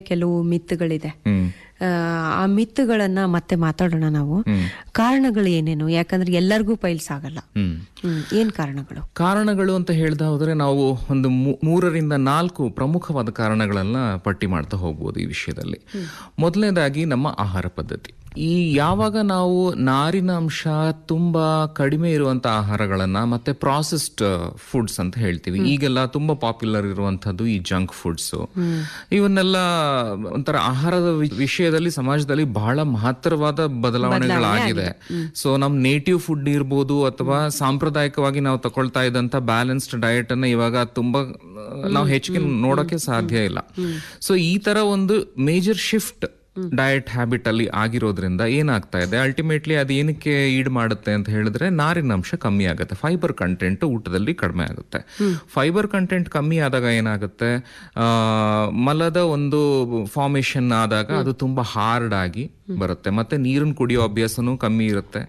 ಕೆಲವು ಮಿತ್ತುಗಳಿದೆ ಹ್ಮ್ ಆ, ಆ ಮಿತ್ತುಗಳನ್ನ ಮತ್ತೆ ಮಾತಾಡೋಣ ನಾವು ಕಾರಣಗಳು ಏನೇನು ಯಾಕಂದ್ರೆ ಎಲ್ಲರಿಗೂ ಪೈಲ್ಸ್ ಆಗಲ್ಲ ಹ್ಮ್ ಹ್ಮ್ ಏನ್ ಕಾರಣಗಳು ಕಾರಣಗಳು ಅಂತ ಹೇಳ್ದ ಹೋದ್ರೆ ನಾವು ಒಂದು ಮೂ- ಮೂರರಿಂದ ನಾಲ್ಕು ಪ್ರಮುಖವಾದ ಕಾರಣಗಳನ್ನ ಪಟ್ಟಿ ಮಾಡ್ತಾ ಹೋಗ್ಬೋದು ಈ ವಿಷಯದಲ್ಲಿ ಮೊದಲನೇದಾಗಿ ನಮ್ಮ ಆಹಾರ ಪದ್ಧತಿ ಈ ಯಾವಾಗ ನಾವು ನಾರಿನ ಅಂಶ ತುಂಬಾ ಕಡಿಮೆ ಇರುವಂತ ಆಹಾರಗಳನ್ನ ಮತ್ತೆ ಪ್ರಾಸೆಸ್ಡ್ ಫುಡ್ಸ್ ಅಂತ ಹೇಳ್ತೀವಿ ಈಗೆಲ್ಲ ತುಂಬಾ ಪಾಪ್ಯುಲರ್ ಇರುವಂತದ್ದು ಈ ಜಂಕ್ ಫುಡ್ಸ್ ಇವನ್ನೆಲ್ಲ ಒಂಥರ ಆಹಾರದ ವಿ- ವಿಷಯದಲ್ಲಿ ಸಮಾಜದಲ್ಲಿ ಬಹಳ ಮಹತ್ತರವಾದ ಬದಲಾವಣೆಗಳಾಗಿದೆ ಸೊ ನಮ್ ನೇಟಿವ್ ಫುಡ್ ಇರ್ಬೋದು ಅಥವಾ ಸಾಂಪ್ರದಾಯಿಕವಾಗಿ ನಾವು ತಗೊಳ್ತಾ ಇದ್ದಂತ ಬ್ಯಾಲೆನ್ಸ್ಡ್ ಡಯಟ್ ಅನ್ನ ಇವಾಗ ತುಂಬಾ ನಾವು ಹೆಚ್ಚಿಗೆ ನೋಡೋಕೆ ಸಾಧ್ಯ ಇಲ್ಲ ಸೊ ಈ ತರ ಒಂದು ಮೇಜರ್ ಶಿಫ್ಟ್ ಡಯಟ್ ಹ್ಯಾಬಿಟ್ ಅಲ್ಲಿ ಆಗಿರೋದ್ರಿಂದ ಏನಾಗ್ತಾ ಇದೆ ಅಲ್ಟಿಮೇಟ್ಲಿ ಅದು ಏನಕ್ಕೆ ಈಡ್ ಮಾಡುತ್ತೆ ಅಂತ ಹೇಳಿದ್ರೆ ನಾರಿನ ಅಂಶ ಕಮ್ಮಿ ಆಗುತ್ತೆ ಫೈಬರ್ ಕಂಟೆಂಟ್ ಊಟದಲ್ಲಿ ಕಡಿಮೆ ಆಗುತ್ತೆ ಫೈಬರ್ ಕಂಟೆಂಟ್ ಕಮ್ಮಿ ಆದಾಗ ಏನಾಗುತ್ತೆ ಆ, ಮಲದ ಒಂದು ಫಾರ್ಮೇಶನ್ ಆದಾಗ ಅದು ತುಂಬಾ ಹಾರ್ಡ್ ಆಗಿ ಬರುತ್ತೆ ಮತ್ತೆ ನೀರನ್ನು ಕುಡಿಯೋ ಅಭ್ಯಾಸನೂ ಕಮ್ಮಿ ಇರುತ್ತೆ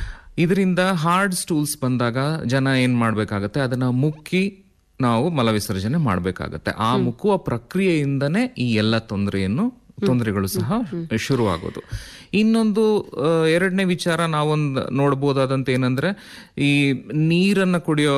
ಇದರಿಂದ ಹಾರ್ಡ್ ಸ್ಟೂಲ್ಸ್ ಬಂದಾಗ ಜನ ಏನ್ ಮಾಡ್ಬೇಕಾಗತ್ತೆ ಅದನ್ನ ಮುಕ್ಕಿ ನಾವು ಮಲವಿಸರ್ಜನೆ ಮಾಡಬೇಕಾಗತ್ತೆ ಆ ಮುಕ್ಕುವ ಪ್ರಕ್ರಿಯೆಯಿಂದನೇ ಈ ಎಲ್ಲ ತೊಂದರೆಯನ್ನು ತೊಂದರೆಗಳು ಸಹ ಶುರುವಾಗೋದು ಇನ್ನೊಂದು ಆ, ಎರಡನೇ ವಿಚಾರ ನಾವೊಂದು ನೋಡ್ಬೋದಾದಂತ ಏನಂದ್ರೆ ಈ ನೀರನ್ನ ಕುಡಿಯೋ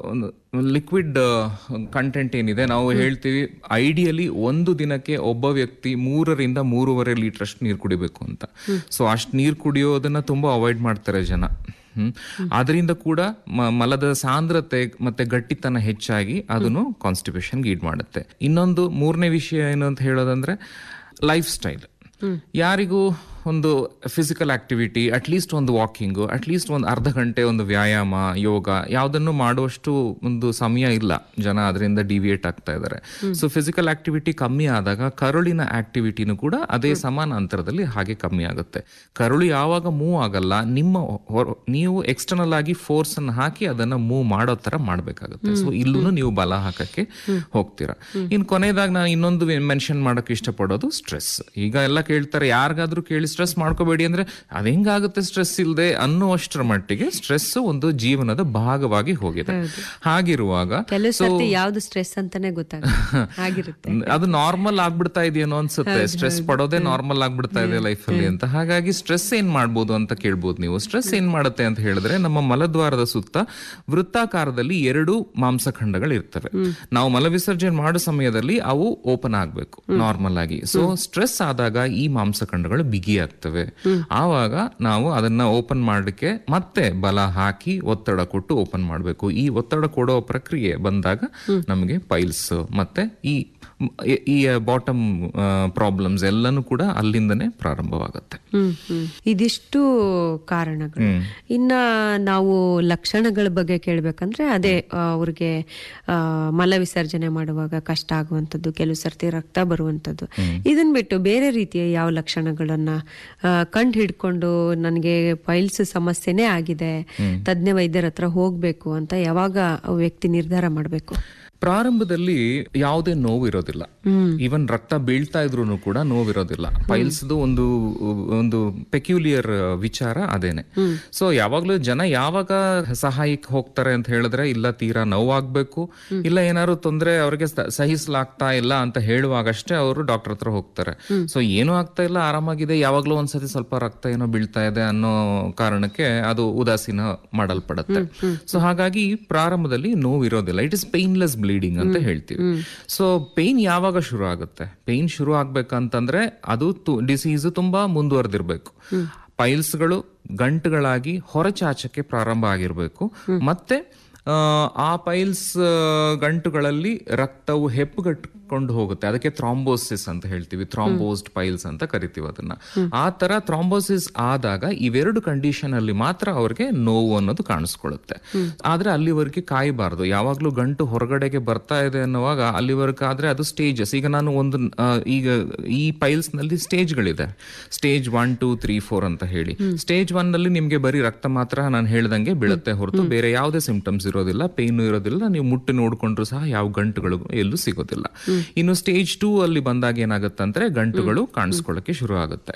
ಲಿಕ್ವಿಡ್ ಕಂಟೆಂಟ್ ಏನಿದೆ ನಾವು ಹೇಳ್ತೀವಿ ಐಡಿಯಲಿ ಒಂದು ದಿನಕ್ಕೆ ಒಬ್ಬ ವ್ಯಕ್ತಿ ಮೂರರಿಂದ ಮೂರುವರೆ ಲೀಟರ್ ಅಷ್ಟು ನೀರು ಕುಡಿಬೇಕು ಅಂತ ಸೊ ಅಷ್ಟು ನೀರು ಕುಡಿಯೋದನ್ನ ತುಂಬಾ ಅವಾಯ್ಡ್ ಮಾಡ್ತಾರೆ ಜನ ಹ್ಮ್ ಅದರಿಂದ ಕೂಡ ಮ- ಮಲದ ಸಾಂದ್ರತೆ ಮತ್ತೆ ಗಟ್ಟಿತನ ಹೆಚ್ಚಾಗಿ ಅದನ್ನು ಕಾನ್ಸ್ಟಿಪೇಷನ್ ಗೀಡ್ ಮಾಡುತ್ತೆ ಇನ್ನೊಂದು ಮೂರನೇ ವಿಷಯ ಏನು ಅಂತ ಹೇಳೋದಂದ್ರೆ ಲೈಫ್ ಸ್ಟೈಲ್ ಯಾರಿಗೂ ಒಂದು ಫಿಸಿಕಲ್ ಆಕ್ಟಿವಿಟಿ ಅಟ್ಲೀಸ್ಟ್ ಒಂದು ವಾಕಿಂಗು ಅಟ್ಲೀಸ್ಟ್ ಒಂದು ಅರ್ಧ ಗಂಟೆ ಒಂದು ವ್ಯಾಯಾಮ ಯೋಗ ಯಾವುದನ್ನು ಮಾಡುವಷ್ಟು ಒಂದು ಸಮಯ ಇಲ್ಲ ಜನ ಅದರಿಂದ ಡಿವಿಯೇಟ್ ಆಗ್ತಾ ಇದ್ದಾರೆ ಸೊ ಫಿಸಿಕಲ್ ಆಕ್ಟಿವಿಟಿ ಕಮ್ಮಿ ಆದಾಗ ಕರುಳಿನ ಆಕ್ಟಿವಿಟಿನೂ ಕೂಡ ಅದೇ ಸಮಾನ ಅಂತರದಲ್ಲಿ ಹಾಗೆ ಕಮ್ಮಿ ಆಗುತ್ತೆ ಕರುಳು ಯಾವಾಗ ಮೂವ್ ಆಗಲ್ಲ ನಿಮ್ಮ ಹೊರ- ನೀವು ಎಕ್ಸ್ಟರ್ನಲ್ ಆಗಿ ಫೋರ್ಸ್ ಅನ್ನು ಹಾಕಿ ಅದನ್ನ ಮೂವ್ ಮಾಡೋ ತರ ಮಾಡ್ಬೇಕಾಗುತ್ತೆ ಸೊ ಇಲ್ಲೂ ನೀವು ಬಲ ಹಾಕಕ್ಕೆ ಹೋಗ್ತೀರಾ ಇನ್ ಕೊನೆಯದಾಗ ನಾನು ಇನ್ನೊಂದು ಮೆನ್ಷನ್ ಮಾಡಕ್ ಇಷ್ಟಪಡೋದು ಸ್ಟ್ರೆಸ್ ಈಗ ಎಲ್ಲ ಕೇಳ್ತಾರೆ ಯಾರಿಗಾದ್ರೂ ಕೇಳಿ ಸ್ಟ್ರೆಸ್ ಮಾಡ್ಕೋಬೇಡಿ ಅಂದ್ರೆ ಅದ್ ಹೆಂಗಾಗುತ್ತೆ ಸ್ಟ್ರೆಸ್ ಇಲ್ಲದೆ ಅನ್ನುವಷ್ಟರ ಮಟ್ಟಿಗೆ ಸ್ಟ್ರೆಸ್ ಒಂದು ಜೀವನದ ಭಾಗವಾಗಿ ಹೋಗಿದೆ ಹಾಗಿರುವಾಗ ಕೆಲವು ಸರ್ತಿ ಯಾವ್ದು ಸ್ಟ್ರೆಸ್ ಅಂತಾನೆ ಗೊತ್ತಾಗ ಆಗಿರುತ್ತೆ ಅದು ನಾರ್ಮಲ್ ಆಗ್ಬಿಡ್ತಾ ಇದೆಯೇನೋ ಅನ್ಸುತ್ತೆ ಸ್ಟ್ರೆಸ್ ಪಡೋದೇ ನಾರ್ಮಲ್ ಆಗ್ಬಿಡ್ತಾ ಇದೆ ಲೈಫ್ ಅಲ್ಲಿ ಅಂತ ಹಾಗಾಗಿ ಸ್ಟ್ರೆಸ್ ಏನ್ ಮಾಡ್ಬೋದು ಅಂತ ಕೇಳ್ಬೋದು ನೀವು ಸ್ಟ್ರೆಸ್ ಏನ್ ಮಾಡುತ್ತೆ ಅಂತ ಹೇಳಿದ್ರೆ ನಮ್ಮ ಮಲದ್ವಾರದ ಸುತ್ತ ವೃತ್ತಾಕಾರದಲ್ಲಿ ಎರಡು ಮಾಂಸಖಂಡಗಳು ಇರ್ತವೆ ನಾವು ಮಲವಿಸರ್ಜನೆ ಮಾಡೋ ಸಮಯದಲ್ಲಿ ಅವು ಓಪನ್ ಆಗ್ಬೇಕು ನಾರ್ಮಲ್ ಆಗಿ ಸೊ ಸ್ಟ್ರೆಸ್ ಆದಾಗ ಈ ಮಾಂಸಖಂಡಗಳು ಬಿಗಿ ಆಗ್ತವೆ ಆವಾಗ ನಾವು ಅದನ್ನ ಓಪನ್ ಮಾಡಲಿಕ್ಕೆ ಮತ್ತೆ ಬಲ ಹಾಕಿ ಒತ್ತಡ ಕೊಟ್ಟು ಓಪನ್ ಮಾಡಬೇಕು ಈ ಒತ್ತಡ ಕೊಡೋ ಪ್ರಕ್ರಿಯೆ ಬಂದಾಗ ನಮಗೆ ಪೈಲ್ಸ್ ಮತ್ತೆ ಈ ಈ- ಈ ಬಾಟಮ್ ಪ್ರಾಬ್ಲಮ್ಸ್ ಎಲ್ಲನೂ ಕೂಡ ಅಲ್ಲಿಂದನೇ ಪ್ರಾರಂಭವಾಗುತ್ತೆ ಹ್ಮ್ ಹ್ಮ್ ಇದಿಷ್ಟು ಕಾರಣಗಳು ಇನ್ನ ನಾವು ಲಕ್ಷಣಗಳ ಬಗ್ಗೆ ಕೇಳ್ಬೇಕಂದ್ರೆ ಅದೇ ಆ, ಅವ್ರಿಗೆ ಆ, ಮಲ ವಿಸರ್ಜನೆ ಮಾಡುವಾಗ ಕಷ್ಟ ಆಗುವಂಥದ್ದು ಕೆಲವು ಸರ್ತಿ ರಕ್ತ ಬರುವಂಥದ್ದು ಇದನ್ ಬಿಟ್ಟು ಬೇರೆ ರೀತಿಯ ಯಾವ ಲಕ್ಷಣಗಳನ್ನ ಆ, ಕಂಡು ಹಿಡ್ಕೊಂಡು ನನಗೆ ಪೈಲ್ಸ್ ಸಮಸ್ಯೆನೇ ಆಗಿದೆ ತಜ್ಞ ವೈದ್ಯರ ಹತ್ರ ಹೋಗ್ಬೇಕು ಅಂತ ಯಾವಾಗ ವ್ಯಕ್ತಿ ನಿರ್ಧಾರ ಮಾಡಬೇಕು ಪ್ರಾರಂಭದಲ್ಲಿ ಯಾವುದೇ ನೋವು ಇರೋದಿಲ್ಲ ಈವನ್ ರಕ್ತ ಬೀಳ್ತಾ ಇದ್ರು ಕೂಡ ನೋವಿರೋದಿಲ್ಲ ಪೈಲ್ಸ್ ಒಂದು ಒಂದು ಪೆಕ್ಯುಲಿಯರ್ ವಿಚಾರ ಅದೇನೆ ಸೊ ಯಾವಾಗ್ಲೂ ಜನ ಯಾವಾಗ ಸಹಾಯಕ್ಕೆ ಹೋಗ್ತಾರೆ ಅಂತ ಹೇಳಿದ್ರೆ ಇಲ್ಲ ತೀರಾ ನೋವಾಗ್ಬೇಕು ಇಲ್ಲ ಏನಾದ್ರು ತೊಂದ್ರೆ ಅವ್ರಿಗೆ ಸ- ಸಹಿಸಲಾಗ್ತಾ ಇಲ್ಲ ಅಂತ ಹೇಳುವಾಗಷ್ಟೇ ಅವರು ಡಾಕ್ಟರ್ ಹತ್ರ ಹೋಗ್ತಾರೆ ಸೊ ಏನೂ ಆಗ್ತಾ ಇಲ್ಲ ಆರಾಮಾಗಿದೆ ಯಾವಾಗ್ಲೂ ಒಂದ್ಸತಿ ಸ್ವಲ್ಪ ರಕ್ತ ಏನೋ ಬೀಳ್ತಾ ಇದೆ ಅನ್ನೋ ಕಾರಣಕ್ಕೆ ಅದು ಉದಾಸೀನ ಮಾಡಲ್ಪಡುತ್ತೆ ಸೊ ಹಾಗಾಗಿ ಪ್ರಾರಂಭದಲ್ಲಿ ನೋವು ಇರೋದಿಲ್ಲ ಇಟ್ ಇಸ್ ಪೇನ್ಲೆಸ್ ಬ್ಲೀಡಿಂಗ್ ಅಂತ ಹೇಳ್ತೀವಿ ಸೊ ಪೇನ್ ಯಾವಾಗ ಶುರು ಆಗುತ್ತೆ ಪೇನ್ ಶುರು ಆಗ್ಬೇಕಂತಂದ್ರೆ ಅದು ಡಿಸೀಸ್ ತುಂಬಾ ಮುಂದುವರೆದಿರ್ಬೇಕು ಪೈಲ್ಸ್ಗಳು ಗಂಟುಗಳಾಗಿ ಹೊರಚಾಚಕ್ಕೆ ಪ್ರಾರಂಭ ಆಗಿರ್ಬೇಕು ಮತ್ತೆ ಆ, ಆ ಪೈಲ್ಸ್ ಗಂಟುಗಳಲ್ಲಿ ರಕ್ತವು ಹೆಪ್ಪುಗಟ್ಕೊಂಡು ಹೋಗುತ್ತೆ ಅದಕ್ಕೆ ಥ್ರಾಂಬೋಸಿಸ್ ಅಂತ ಹೇಳ್ತೀವಿ ಥ್ರಾಂಬೋಸ್ಡ್ ಪೈಲ್ಸ್ ಅಂತ ಕರಿತೀವಿ ಅದನ್ನ ಆ ತರ ಥ್ರಾಂಬೋಸಿಸ್ ಆದಾಗ ಇವೆರಡು ಕಂಡೀಷನ್ ಅಲ್ಲಿ ಮಾತ್ರ ಅವ್ರಿಗೆ ನೋವು ಅನ್ನೋದು ಕಾಣಿಸ್ಕೊಳ್ಳುತ್ತೆ ಆದ್ರೆ ಅಲ್ಲಿವರೆಗೆ ಕಾಯಬಾರದು ಯಾವಾಗ್ಲೂ ಗಂಟು ಹೊರಗಡೆಗೆ ಬರ್ತಾ ಇದೆ ಅನ್ನುವಾಗ ಅಲ್ಲಿವರೆಗೆ ಆದ್ರೆ ಅದು ಸ್ಟೇಜಸ್ ಈಗ ನಾನು ಒಂದು ಆ, ಈಗ ಈ ಪೈಲ್ಸ್ ನಲ್ಲಿ ಸ್ಟೇಜ್ಗಳಿದೆ stage one two three four ಅಂತ ಹೇಳಿ ಸ್ಟೇಜ್ ಒನ್ ನಲ್ಲಿ ನಿಮ್ಗೆ ಬರೀ ರಕ್ತ ಮಾತ್ರ ನಾನು ಹೇಳ್ದಂಗೆ ಬೀಳುತ್ತೆ ಹೊರತು ಬೇರೆ ಯಾವುದೇ ಸಿಂಪ್ಟಮ್ಸ್ ಇರೋದಿಲ್ಲ ಪೇನ್ ಇರೋದಿಲ್ಲ ನೀವು ಮುಟ್ಟಿ ನೋಡ್ಕೊಂಡ್ರು ಸಹ ಯಾವ ಗಂಟುಗಳು ಎಲ್ಲೂ ಸಿಗೋದಿಲ್ಲ ಇನ್ನು ಸ್ಟೇಜ್ ಟೂ ಅಲ್ಲಿ ಬಂದಾಗ ಏನಾಗುತ್ತೆ ಗಂಟುಗಳು ಕಾಣಿಸ್ಕೊಳ್ಳಕ್ಕೆ ಶುರು ಆಗುತ್ತೆ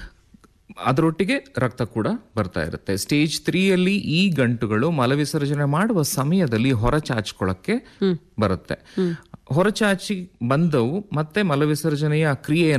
ಅದರೊಟ್ಟಿಗೆ ರಕ್ತ ಕೂಡ ಬರ್ತಾ ಇರುತ್ತೆ ಸ್ಟೇಜ್ ತ್ರೀ ಅಲ್ಲಿ ಈ ಗಂಟುಗಳು ಮಲವಿಸರ್ಜನೆ ಮಾಡುವ ಸಮಯದಲ್ಲಿ ಹೊರಚಾಚ್ಕೊಳ್ಳಕ್ಕೆ ಬರುತ್ತೆ ಹೊರಚಾಚಿ ಬಂದವು ಮತ್ತೆ ಮಲವಿಸರ್ಜನೆಯ ಕ್ರಿಯೆ